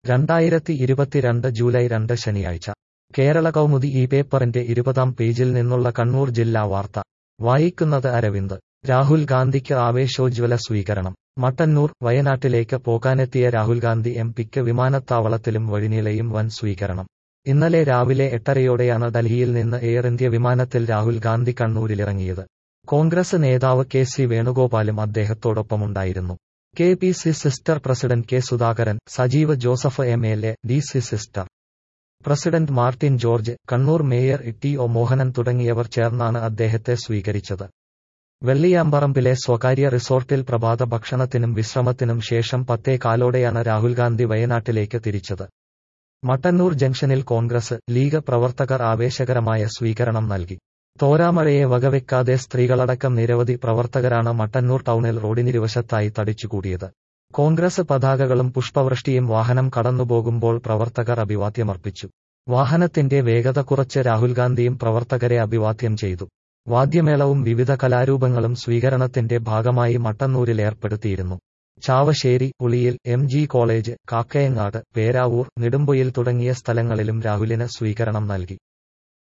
രണ്ടായിരത്തി ഇരുപത്തിരണ്ട് ജൂലൈ രണ്ട് ശനിയാഴ്ച കേരള കൗമുദി ഈ പേപ്പറിന്റെ ഇരുപതാം പേജിൽ നിന്നുള്ള കണ്ണൂർ ജില്ലാ വാർത്ത വായിക്കുന്നത് അരവിന്ദ് രാഹുൽ ഗാന്ധിക്ക് ആവേശോജ്വല സ്വീകരണം മട്ടന്നൂർ വയനാട്ടിലേക്ക് പോകാനെത്തിയ രാഹുൽ ഗാന്ധി എം പിക്ക് വിമാനത്താവളത്തിലും വഴിനീളയും വൻ സ്വീകരണം ഇന്നലെ രാവിലെ എട്ടരയോടെയാണ് ഡൽഹിയിൽ നിന്ന് എയർ ഇന്ത്യ വിമാനത്തിൽ രാഹുൽ ഗാന്ധി കണ്ണൂരിലിറങ്ങിയത് കോൺഗ്രസ് നേതാവ് കെ സി വേണുഗോപാലും അദ്ദേഹത്തോടൊപ്പമുണ്ടായിരുന്നു K P C sister president K Sudhakaran Sajeev Joseph M L A D C sister president Martin George Kannur mayor T O Mohanan തുടങ്ങിയവർ ചേർന്നാണ് അദ്ദേഹത്തെ സ്വീകരിച്ചത് വെള്ളിയാമ്പറമ്പിലെ സ്വകാര്യ റിസോർട്ടിൽ പ്രഭാത ഭക്ഷണത്തിനും വിശ്രമത്തിനും ശേഷം പത്തേ കാലോടെയാണ് രാഹുൽ ഗാന്ധി വയനാട്ടിലേക്ക് തിരിച്ചത് മട്ടന്നൂർ ജംഗ്ഷനിൽ കോൺഗ്രസ് ലീഗ് പ്രവർത്തകർ ആവേശകരമായ സ്വീകരണം നൽകി തോരാമഴയെ വകവെക്കാതെ സ്ത്രീകളടക്കം നിരവധി പ്രവർത്തകരാണ് മട്ടന്നൂർ ടൗണിൽ റോഡിനിരുവശത്തായി തടിച്ചുകൂടിയത് കോൺഗ്രസ് പതാകകളും പുഷ്പവൃഷ്ടിയും വാഹനം കടന്നുപോകുമ്പോൾ പ്രവർത്തകർ അഭിവാദ്യമർപ്പിച്ചു വാഹനത്തിന്റെ വേഗത കുറച്ച് രാഹുൽ ഗാന്ധിയും പ്രവർത്തകരെ അഭിവാദ്യം ചെയ്തു വാദ്യമേളവും വിവിധ കലാരൂപങ്ങളും സ്വീകരണത്തിന്റെ ഭാഗമായി മട്ടന്നൂരിൽ ഏർപ്പെടുത്തിയിരുന്നു Chavassery Uliyil M G college Kakkayangad Peravoor Nedumpoyil തുടങ്ങിയ സ്ഥലങ്ങളിലും രാഹുലിന് സ്വീകരണം നൽകി